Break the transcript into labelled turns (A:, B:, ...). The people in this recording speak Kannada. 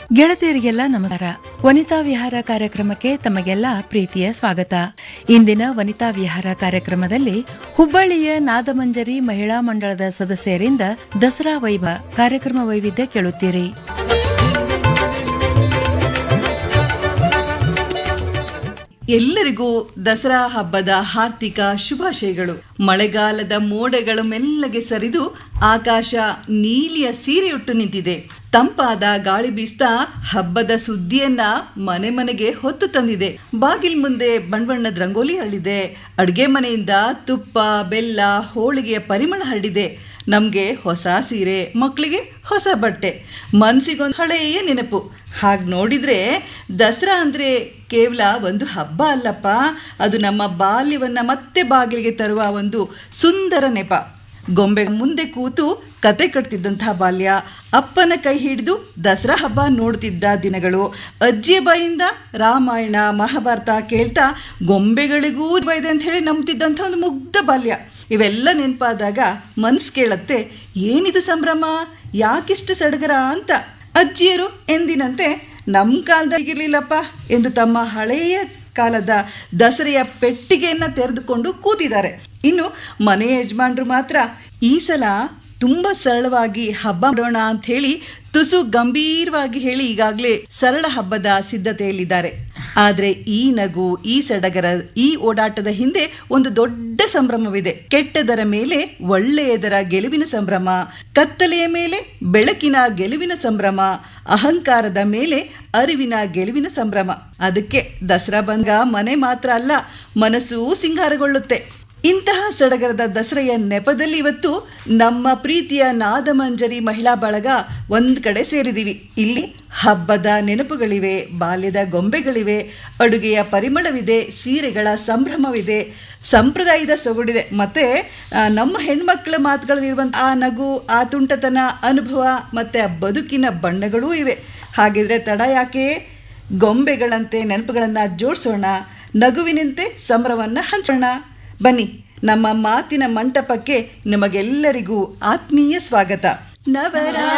A: ಗೆಳತಿಯರಿಗೆಲ್ಲ ನಮಸ್ಕಾರ ವನಿತಾ ವಿಹಾರ ಕಾರ್ಯಕ್ರಮಕ್ಕೆ ತಮಗೆಲ್ಲ ಪ್ರೀತಿಯ ಸ್ವಾಗತ ಇಂದಿನ ವನಿತಾ ವಿಹಾರ ಕಾರ್ಯಕ್ರಮದಲ್ಲಿ ಹುಬ್ಬಳ್ಳಿಯ ನಾದಮಂಜರಿ ಮಹಿಳಾ ಮಂಡಳದ ಸದಸ್ಯರಿಂದ ದಸರಾ ವೈಭವ ಕಾರ್ಯಕ್ರಮ ವೈವಿಧ್ಯ ಕೇಳುತ್ತೀರಿ
B: ಎಲ್ಲರಿಗೂ ದಸರಾ ಹಬ್ಬದ ಹಾರ್ದಿಕ ಶುಭಾಶಯಗಳು ಮಳೆಗಾಲದ ಮೋಡಗಳು ಮೆಲ್ಲಗೆ ಸರಿದು ಆಕಾಶ ನೀಲಿಯ ಸೀರೆಯುಟ್ಟು ನಿಂತಿದೆ ತಂಪಾದ ಗಾಳಿ ಬೀಸ್ತಾ ಹಬ್ಬದ ಸುದ್ದಿಯನ್ನ ಮನೆ ಮನೆಗೆ ಹೊತ್ತು ತಂದಿದೆ ಬಾಗಿಲ್ ಮುಂದೆ ಬಣ್ಣಬಣ್ಣದ ರಂಗೋಲಿ ಹರಡಿದೆ ಅಡ್ಗೆ ಮನೆಯಿಂದ ತುಪ್ಪ ಬೆಲ್ಲ ಹೋಳಿಗೆಯ ಪರಿಮಳ ಹರಡಿದೆ ನಮಗೆ ಹೊಸ ಸೀರೆ ಮಕ್ಕಳಿಗೆ ಹೊಸ ಬಟ್ಟೆ ಮನಸ್ಸಿಗೊಂದು ಹಳೆಯ ನೆನಪು ಹಾಗೆ ನೋಡಿದರೆ ದಸರಾ ಅಂದರೆ ಕೇವಲ ಒಂದು ಹಬ್ಬ ಅಲ್ಲಪ್ಪ ಅದು ನಮ್ಮ ಬಾಲ್ಯವನ್ನು ಮತ್ತೆ ಬಾಗಿಲಿಗೆ ತರುವ ಒಂದು ಸುಂದರ ನೆಪ ಗೊಂಬೆ ಮುಂದೆ ಕೂತು ಕತೆ ಕಟ್ತಿದ್ದಂತಹ ಬಾಲ್ಯ ಅಪ್ಪನ ಕೈ ಹಿಡಿದು ದಸರಾ ಹಬ್ಬ ನೋಡ್ತಿದ್ದ ದಿನಗಳು ಅಜ್ಜಿಯ ಬಾಯಿಂದ ರಾಮಾಯಣ ಮಹಾಭಾರತ ಕೇಳ್ತಾ ಗೊಂಬೆಗಳಿಗೂ ಇದೆ ಅಂತ ಹೇಳಿ ನಂಬ್ತಿದ್ದಂಥ ಒಂದು ಮುಗ್ಧ ಬಾಲ್ಯ ಇವೆಲ್ಲ ನೆನಪಾದಾಗ ಮನ್ಸು ಕೇಳತ್ತೆ ಏನಿದು ಸಂಭ್ರಮ ಯಾಕಿಷ್ಟು ಸಡಗರ ಅಂತ ಅಜ್ಜಿಯರು ಎಂದಿನಂತೆ ನಮ್ಮ ಕಾಲದಾಗಿರ್ಲಿಲ್ಲಪ್ಪ ಎಂದು ತಮ್ಮ ಹಳೆಯ ಕಾಲದ ದಸರೆಯ ಪೆಟ್ಟಿಗೆಯನ್ನ ತೆರೆದುಕೊಂಡು ಕೂತಿದ್ದಾರೆ ಇನ್ನು ಮನೆ ಯಜಮಾನರು ಮಾತ್ರ ಈ ಸಲ ತುಂಬ ಸರಳವಾಗಿ ಹಬ್ಬ ಮಾಡೋಣ ಅಂತ ಹೇಳಿ ತುಸು ಗಂಭೀರವಾಗಿ ಹೇಳಿ ಈಗಾಗಲೇ ಸರಳ ಹಬ್ಬದ ಸಿದ್ಧತೆಯಲ್ಲಿದ್ದಾರೆ ಆದರೆ ಈ ನಗು ಈ ಸಡಗರ ಈ ಓಡಾಟದ ಹಿಂದೆ ಒಂದು ದೊಡ್ಡ ಸಂಭ್ರಮವಿದೆ ಕೆಟ್ಟದರ ಮೇಲೆ ಒಳ್ಳೆಯದರ ಗೆಲುವಿನ ಸಂಭ್ರಮ ಕತ್ತಲೆಯ ಮೇಲೆ ಬೆಳಕಿನ ಗೆಲುವಿನ ಸಂಭ್ರಮ ಅಹಂಕಾರದ ಮೇಲೆ ಅರಿವಿನ ಗೆಲುವಿನ ಸಂಭ್ರಮ ಅದಕ್ಕೆ ದಸರಾ ಬಂದ ಮನೆ ಮಾತ್ರ ಅಲ್ಲ ಮನಸ್ಸು ಸಿಂಗಾರಗೊಳ್ಳುತ್ತೆ ಇಂತಹ ಸಡಗರದ ದಸರೆಯ ನೆಪದಲ್ಲಿ ಇವತ್ತು ನಮ್ಮ ಪ್ರೀತಿಯ ನಾದಮಂಜರಿ ಮಹಿಳಾ ಬಳಗ ಒಂದ್ ಕಡೆ ಸೇರಿದೀವಿ ಇಲ್ಲಿ ಹಬ್ಬದ ನೆನಪುಗಳಿವೆ ಬಾಲ್ಯದ ಗೊಂಬೆಗಳಿವೆ ಅಡುಗೆಯ ಪರಿಮಳವಿದೆ ಸೀರೆಗಳ ಸಂಭ್ರಮವಿದೆ ಸಂಪ್ರದಾಯದ ಸೊಗಡಿದೆ ಮತ್ತೆ ಆ, ನಮ್ಮ ಹೆಣ್ಮಕ್ಳ ಮಾತುಗಳಲ್ಲಿರುವಂಥ ಆ ನಗು ಆ ತುಂಟತನ ಅನುಭವ ಮತ್ತೆ ಆ ಬದುಕಿನ ಬಣ್ಣಗಳೂ ಇವೆ ಹಾಗಿದ್ರೆ ತಡ ಯಾಕೆ ಗೊಂಬೆಗಳಂತೆ ನೆನಪುಗಳನ್ನು ಜೋಡಿಸೋಣ ನಗುವಿನಂತೆ ಸಂಭ್ರಮವನ್ನು ಹಂಚೋಣ ಬನ್ನಿ ನಮ್ಮ ಮಾತಿನ ಮಂಟಪಕ್ಕೆ ನಿಮಗೆಲ್ಲರಿಗೂ ಆತ್ಮೀಯ ಸ್ವಾಗತ ನವರ